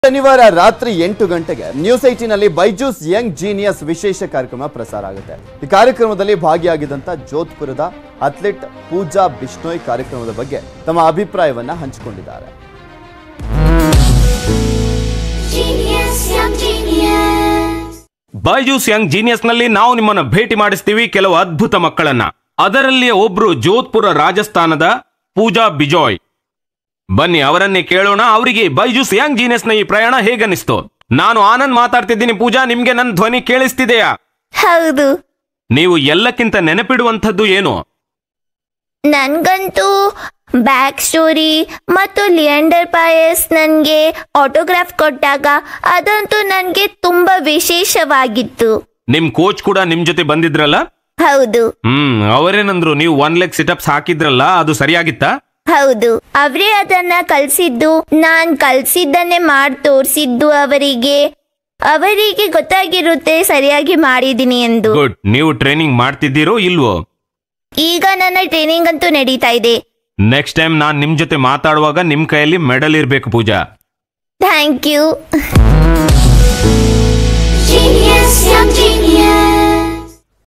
ಶನಿವಾರ ರಾತ್ರಿ ಎಂಟು ಗಂಟೆಗೆ ನ್ಯೂಸ್ ಏಟಿನಲ್ಲಿ ಬೈಜೂಸ್ ಯಂಗ್ ಜೀನಿಯಸ್ ವಿಶೇಷ ಕಾರ್ಯಕ್ರಮ ಪ್ರಸಾರ ಆಗುತ್ತೆ ಈ ಕಾರ್ಯಕ್ರಮದಲ್ಲಿ ಭಾಗಿಯಾಗಿದ್ದಂತ ಜೋಧ್ಪುರದ ಅಥ್ಲೆಟ್ ಪೂಜಾ ಬಿಷ್ಣೋಯ್ ಕಾರ್ಯಕ್ರಮದ ಬಗ್ಗೆ ತಮ್ಮ ಅಭಿಪ್ರಾಯವನ್ನ ಹಂಚಿಕೊಂಡಿದ್ದಾರೆ Genius, young genius. Byju's young genius ನಲ್ಲಿ ನಾವು ನಿಮ್ಮನ್ನ ಭೇಟಿ ಮಾಡಿಸ್ತೀವಿ ಕೆಲವು ಅದ್ಭುತ ಮಕ್ಕಳನ್ನ ಅದರಲ್ಲಿ ಒಬ್ರು ಜೋಧ್ಪುರ ರಾಜಸ್ಥಾನದ ಪೂಜಾ ಬಿಜಾಯ್ ಬನ್ನಿ ಅವರನ್ನೇ ಕೇಳೋಣ ಅವರಿಗೆ ಬೈಜೂಸ್ ಯಂಗ್ ಜೀನಿಯಸ್ ನ ಈ ಪ್ರಯಾಣ ಹೇಗನಿಸ್ತು ನಾನು ಆನಂದ್ ಮಾತಾಡ್ತಿದ್ದೀನಿ ಪೂಜಾ ನಿಮ್ಗೆ ನನ್ನ ಧ್ವನಿ ಕೇಳಿಸ್ತಿದೆಯಾ ಹೌದು ನೀವು ಎಲ್ಲಕ್ಕಿಂತ ನೆನಪಿಡುವಂಥದ್ದು ಏನು ನನ್ಗಂತೂ ಬ್ಯಾಕ್ ಸ್ಟೋರಿ ಮತ್ತು ಲಿಯಾಂಡರ್ ಪಾಯಸ್ ನನಗೆ ಆಟೋಗ್ರಾಫ್ ಕೊಟ್ಟಾಗ ಅದಂತೂ ನನಗೆ ತುಂಬಾ ವಿಶೇಷವಾಗಿತ್ತು ನಿಮ್ ಕೋಚ್ ಕೂಡ ನಿಮ್ ಜೊತೆ ಬಂದಿದ್ರಲ್ಲ ಹೌದು ಹ್ಮ್ ಅವರೇನಂದ್ರು ನೀವು ಒನ್ ಲೆಗ್ ಸಿಟಪ್ಸ್ ಹಾಕಿದ್ರಲ್ಲ ಅದು ಸರಿಯಾಗಿತ್ತಾ ಹೌದು ಅವರೇ ಅದನ್ನ ಕಲ್ಸಿದ್ದು ನಾನ್ ಕಲ್ಸಿದ್ದನ್ನೇ ಮಾಡಿ ತೋರಿಸಿದ್ದು ಅವರಿಗೆ ಅವರಿಗೆ ಗೊತ್ತಾಗಿರುತ್ತೆ ಸರಿಯಾಗಿ ಮಾಡಿದೀನಿ ಎಂದು ಗುಡ್ ನೀವು ಟ್ರೈನಿಂಗ್ ಮಾಡ್ತಿದ್ದೀರೋ ಇಲ್ವೋ ಈಗ ನನ್ನ ಟ್ರೈನಿಂಗ್ ಅಂತೂ ನಡೀತಾ ಇದೆ ನೆಕ್ಸ್ಟ್ ಟೈಮ್ ನಾನ್ ನಿಮ್ ಜೊತೆ ಮಾತಾಡುವಾಗ ನಿಮ್ ಕೈಯಲ್ಲಿ ಮೆಡಲ್ ಇರ್ಬೇಕು Pooja thank you Genius, young genius.